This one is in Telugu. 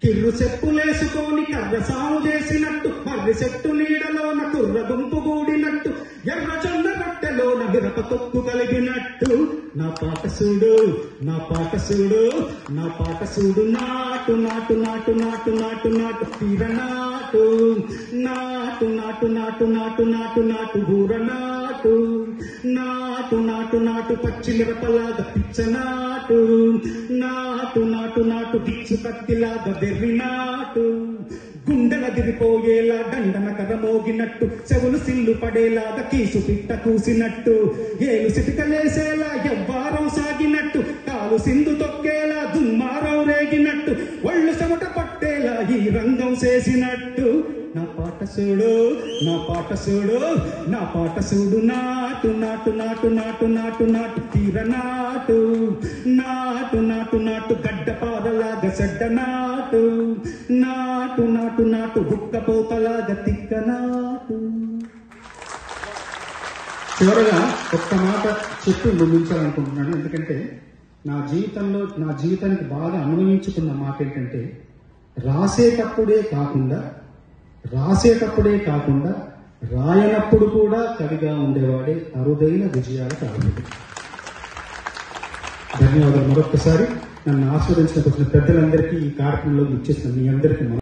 కిర్రు చెప్పులేసుకొని కర్ర సాము చేసినట్టు మర్రి చెట్టు నీడలోన కుర్ర గుంపు కూడినట్టు ఎర్ర జొన్న రొట్టెలోన మిరప తొక్కు కలిగినట్టు నా పాట చూడు నా పాట చూడు నా పాట చూడు నాటు నాటు నాటు నాటు నాటు నాటు తీర నాటు నాటు నాటు నాటు నాటు నాటు నాటు బూర నాటు నాటు నాటు నాటు పచ్చి మిరపలాగా పిచ్చ నాటు నాటు నాటు నాటు పిచ్చు కత్తిలాగా వెర్రి నాటు గుండెల దిరిపోయేలా దండన కథ మోగినట్టు చెవులు సిల్లు పడేలాగా కీసు పిట్ట కూసినట్టు ఏలు సిటికలేసేలా ఎవ్వారం సాగినట్టు కాలు సింధు తొక్కేలా దుమ్మారం రేగినట్టు ఒళ్ళు చెమట పట్టేలా ఈ రంగం చేసినట్టు నా పాట చూడు నా పాట చూడు నా పాట చూడు నాటు నాటు నాటు నాటు నాటు నాటు తీర నాటు నాటు నాటు నాటు గడ్డ పాదలాగా చెడ్డ నాటు నాటు నాటు నాటు గుక్కపోతలాగా తిక్క నాటు చివరగా ఒక్క మాట చెప్పి ముగించాలనుకుంటున్నాను ఎందుకంటే నా జీవితంలో నా జీవితానికి బాగా అన్వయించుకున్న మాట ఏంటంటే రాసేటప్పుడే కాకుండా రాసేటప్పుడే కాకుండా రాయనప్పుడు కూడా కవిగా ఉండేవాడే అరుదైన విజయాల కారణం ధన్యవాదాలు మరొకసారి నన్ను ఆస్వాదించిన పెద్దలందరికీ ఈ కార్యక్రమంలో ఇచ్చేసిన మీ అందరికీ